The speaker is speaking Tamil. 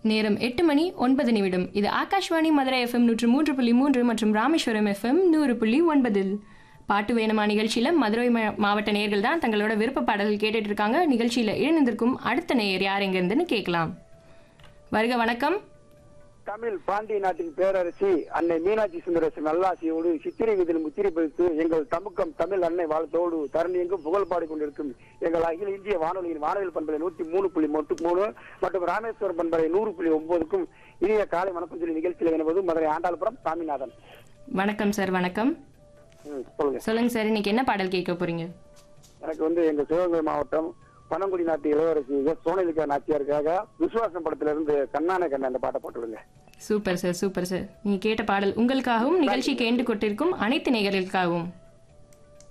நேரம் எட்டு மணி ஒன்பது நிமிடம் இது ஆகாஷ்வாணி மதுரை எஃப்எம் நூற்று மூன்று புள்ளி மூன்று மற்றும் ராமேஸ்வரம் எஃப்எம் நூறு புள்ளி ஒன்பதில் பாட்டு வேணுமா நிகழ்ச்சியில மதுரை மா- மாவட்ட நேயர்கள் தான் தங்களோட விருப்ப பாடல்கள் கேட்டுட்டு இருக்காங்க நிகழ்ச்சியில இணைந்திருக்கும் அடுத்த நேயர் யார் எங்க இருந்துன்னு கேட்கலாம் வருக வணக்கம் தமிழ் பாண்டிய நாட்டின் பேரரசி அன்னை மீனாட்சி சுந்தரேசன் நல்லாசியோடு சித்திரை விதில் முத்திரை பதித்து எங்கள் தமுக்கம் தமிழ் அன்னை வாழ்த்தோடு தரணி எங்கும் புகழ் பாடிக் கொண்டிருக்கும் எங்கள் அகில இந்திய வானொலியின் வானொலி பண்பலை நூத்தி மூணு புள்ளி மொட்டு மூணு மற்றும் ராமேஸ்வரம் பண்பலை நூறு புள்ளி ஒன்பதுக்கும் இனிய காலை வணக்கம் சொல்லி நிகழ்ச்சியில் இணைவது மதுரை ஆண்டாள்புரம் சாமிநாதன் வணக்கம் சார் வணக்கம் ம், சொல்லுங்க சொல்லுங்க சார் இன்னைக்கு என்ன பாடல் கேட்க போறீங்க எனக்கு வந்து எங்க சிவகங்கை மாவட்டம் பனங்குடி நாட்டு இளவரசி எஸ் சோனலிகா நாச்சியாருக்காக விசுவாசம் படத்துல இருந்து கண்ணான கண்ண அந்த பாட்டை போட்டு விடுங்க சூப்பர் சார் சூப்பர் சார் நீங்க கேட்ட பாடல் உங்களுக்காகவும் நிகழ்ச்சி கேண்டு கொண்டிருக்கும் அனைத்து நேயர்களுக்காகவும்